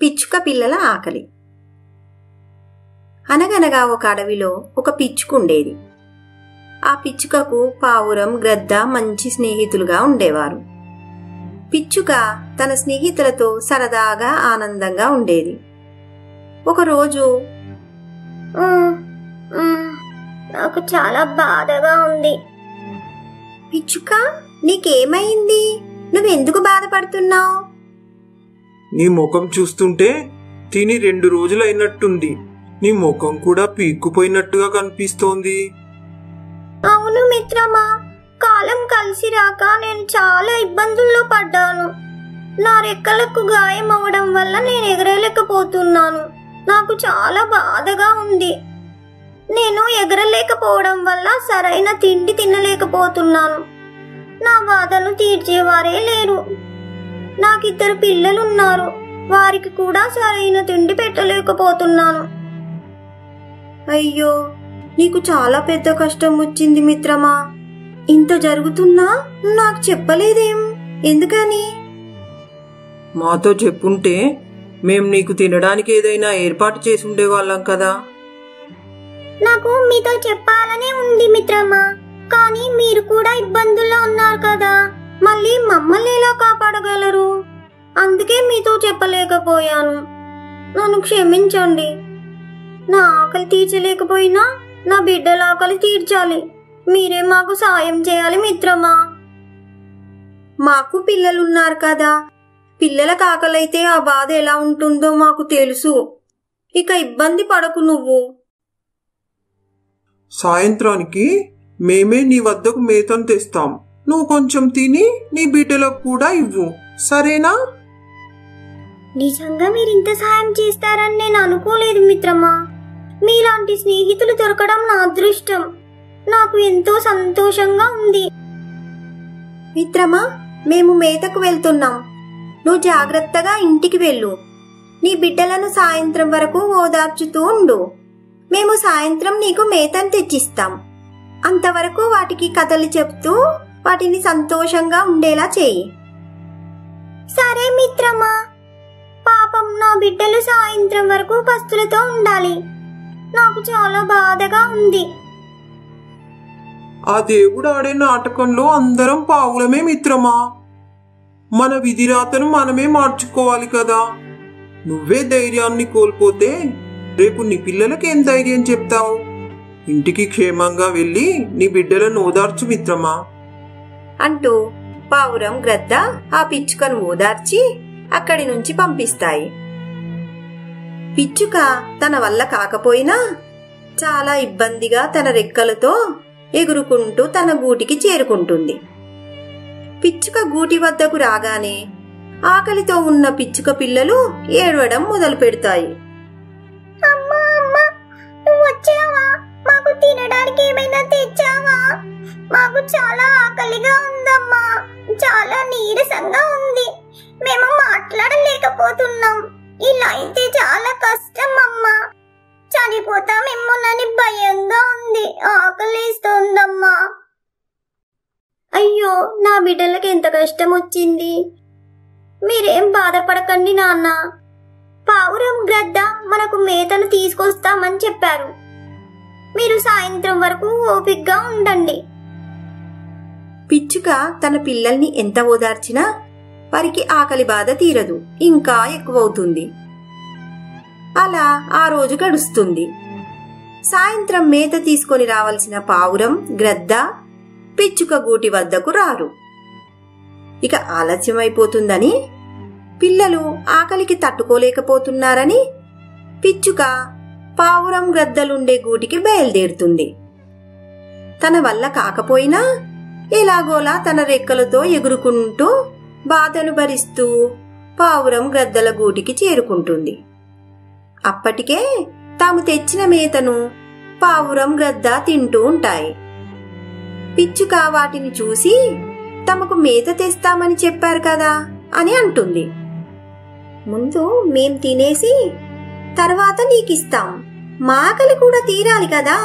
పిచ్చుక పిల్లల ఆకలి అనగనగా ఒక అడవిలో ఒక పిచ్చుకుండేది ఆ పిచ్చుకకు పావురం గ్రద్ద మంచి స్నేహితులుగా ఉండేవారు పిచ్చుక తన స్నేహితులతో సరదాగా ఆనందంగా ఉండేది ఒకరోజు మ్మ్, మ్మ్, నాకు చాలా బాధగా ఉంది పిచ్చుక నీకేమైంది నువ్వెందుకు బాధపడుతున్నావు నీ ముఖం చూస్తుంటే తిని రెండు రోజులైనట్టుంది నీ ముఖం కూడా పీక్కుపోయినట్టుగా కనిపిస్తోంది అవును మిత్రమా కాలం కలిసి రాక నేను చాలా ఇబ్బందుల్లో పడ్డాను నా రెక్కలకు గాయం అవ్వడం వల్ల నేను ఎగరలేకపోతున్నాను నాకు చాలా బాధగా ఉంది నేను ఎగరలేకపోవడం వల్ల సరైన తిండి తినలేకపోతున్నాను నా బాధను తీర్చేవారే లేరు నాకిద్దరు పిల్లలున్నారు వారికి కూడా సరైన తిండి పెట్టలేకపోతున్నాను అయ్యో నీకు చాలా పెద్ద కష్టం వచ్చింది మిత్రమా ఇంత జరుగుతున్నా నాకు చెప్పలేదేం ఎందుకని మాతో చెప్పుంటే మేం నీకు తినడానికి ఏదైనా ఏర్పాటు చేసి ఉండేవాళ్ళం కదా నాకు మీతో చెప్పాలనే ఉంది మిత్రమా కానీ మీరు కూడా ఇబ్బందుల్లో ఉన్నారు కదా మళ్ళీ మమ్మల్ని ఎలా కాపాడగలరు అందుకే మీతో చెప్పలేకపోయాను నన్ను క్షమించండి నా ఆకలి తీర్చలేకపోయినా నా బిడ్డల ఆకలి తీర్చాలి మీరే మాకు సాయం చేయాలి మిత్రమా మాకు పిల్లలున్నారు కదా పిల్లలకు ఆకలైతే ఆ బాధ ఎలా ఉంటుందో మాకు తెలుసు ఇక ఇబ్బంది పడకు నువ్వు సాయంత్రానికి మేమే నీ వద్దకు మేతను తెస్తాం నువ్వు కొంచెం తిని నీ బిడ్డలకు కూడా ఇవ్వు సరేనా నిజంగా మీరు ఇంత సాయం చేస్తారని నేను అనుకోలేదు మిత్రమా మీలాంటి స్నేహితులు దొరకడం నా అదృష్టం నాకు ఎంతో సంతోషంగా ఉంది మిత్రమా మేము మేతకు వెళ్తున్నాం నువ్వు జాగ్రత్తగా ఇంటికి వెళ్ళు నీ బిడ్డలను సాయంత్రం వరకు ఓదార్చుతూ ఉండు మేము సాయంత్రం నీకు మేతను తెచ్చిస్తాం అంతవరకు వాటికి కథలు చెప్తూ వాటిని సంతోషంగా ఉండేలా చేయి సరే మిత్రమా పాపం నా బిడ్డలు సాయంత్రం వరకు పస్తులతో ఉండాలి నాకు చాలా బాధగా ఉంది ఆ దేవుడు ఆడే నాటకంలో అందరం పావులమే మిత్రమా మన విధిరాతను మనమే మార్చుకోవాలి కదా నువ్వే ధైర్యాన్ని కోల్పోతే రేపు నీ పిల్లలకి ఏం ధైర్యం చెప్తావు ఇంటికి క్షేమంగా వెళ్ళి నీ బిడ్డలను ఓదార్చు మిత్రమా అంటూ పావురం గ్రద్ద ఆ పిచ్చుకను ఓదార్చి అక్కడి నుంచి పంపిస్తాయి పిచ్చుక తన వల్ల కాకపోయినా చాలా ఇబ్బందిగా తన రెక్కలతో ఎగురుకుంటూ తన గూటికి చేరుకుంటుంది పిచ్చుక గూటి వద్దకు రాగానే ఆకలితో ఉన్న పిచ్చుక పిల్లలు ఏడవడం మొదలు పెడతాయి అమ్మా అమ్మా నువ్వు వచ్చావా మాకు తినడానికి ఏమైనా తెచ్చావా మాకు చాలా ఆకలిగా ఉందమ్మా చాలా నీరసంగా ఉంది మేము మాట్లాడలేకపోతున్నాం ఇలా అయితే చాలా కష్టం అమ్మా చనిపోతామేమోనని భయంగా ఉంది ఆకలిస్తోందమ్మా అయ్యో నా బిడ్డలకి ఎంత కష్టం వచ్చింది మీరేం బాధపడకండి నాన్న పావురం గ్రద్ద మనకు మేతను తీసుకొస్తామని చెప్పారు మీరు సాయంత్రం వరకు ఓపిగ్గా ఉండండి పిచ్చుక తన పిల్లల్ని ఎంత ఓదార్చినా వారికి ఆకలి బాధ తీరదు ఇంకా ఎక్కువవుతుంది అలా ఆ రోజు గడుస్తుంది సాయంత్రం మేత తీసుకొని రావాల్సిన పావురం గ్రద్ద పిచ్చుక గూటి వద్దకు రారు ఇక ఆలస్యమైపోతుందని పిల్లలు ఆకలికి తట్టుకోలేకపోతున్నారని పిచ్చుక పావురం గ్రద్దలుండే గూటికి బయలుదేరుతుంది తన వల్ల కాకపోయినా ఎలాగోలా తన రెక్కలతో ఎగురుకుంటూ బాధను భరిస్తూ పావురం గ్రద్దల గూటికి చేరుకుంటుంది అప్పటికే తాము తెచ్చిన మేతను పావురం గ్రద్ద తింటూ ఉంటాయి పిచ్చుక వాటిని చూసి తమకు మేత తెస్తామని చెప్పారు కదా అని అంటుంది ముందు మేం తినేసి తర్వాత నీకిస్తాం మా ఆకలి కూడా తీరాలి కదా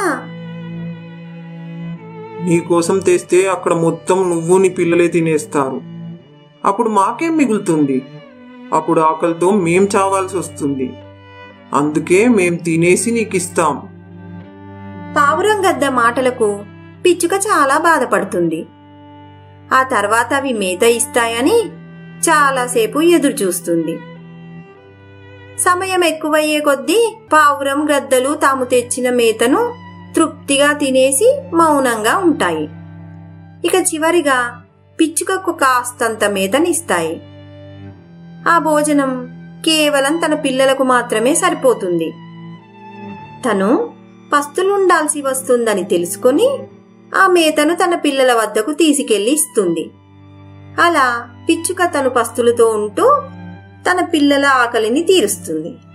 నీకోసం తెస్తే అక్కడ మొత్తం నువ్వు నీ పిల్లలే తినేస్తారు అప్పుడు మాకేం మిగులుతుంది అప్పుడు ఆకలితో మేం చావాల్సి వస్తుంది అందుకే మేం తినేసి నీకు ఇస్తాం పావురం గద్ద మాటలకు పిచ్చుక చాలా బాధపడుతుంది ఆ తర్వాత అవి మేత ఇస్తాయని చాలాసేపు ఎదురు చూస్తుంది సమయం ఎక్కువయ్యే కొద్దీ పావురం గ్రద్దలు తాము తెచ్చిన మేతను తృప్తిగా తినేసి మౌనంగా ఉంటాయి ఇక చివరిగా పిచ్చుకకు కాస్తంత మేతనిస్తాయి ఆ భోజనం కేవలం తన పిల్లలకు మాత్రమే సరిపోతుంది తను పస్తులుండాల్సి వస్తుందని తెలుసుకుని ఆ మేతను తన పిల్లల వద్దకు తీసుకెళ్లి ఇస్తుంది అలా పిచ్చుక తను పస్తులతో ఉంటూ తన పిల్లల ఆకలిని తీరుస్తుంది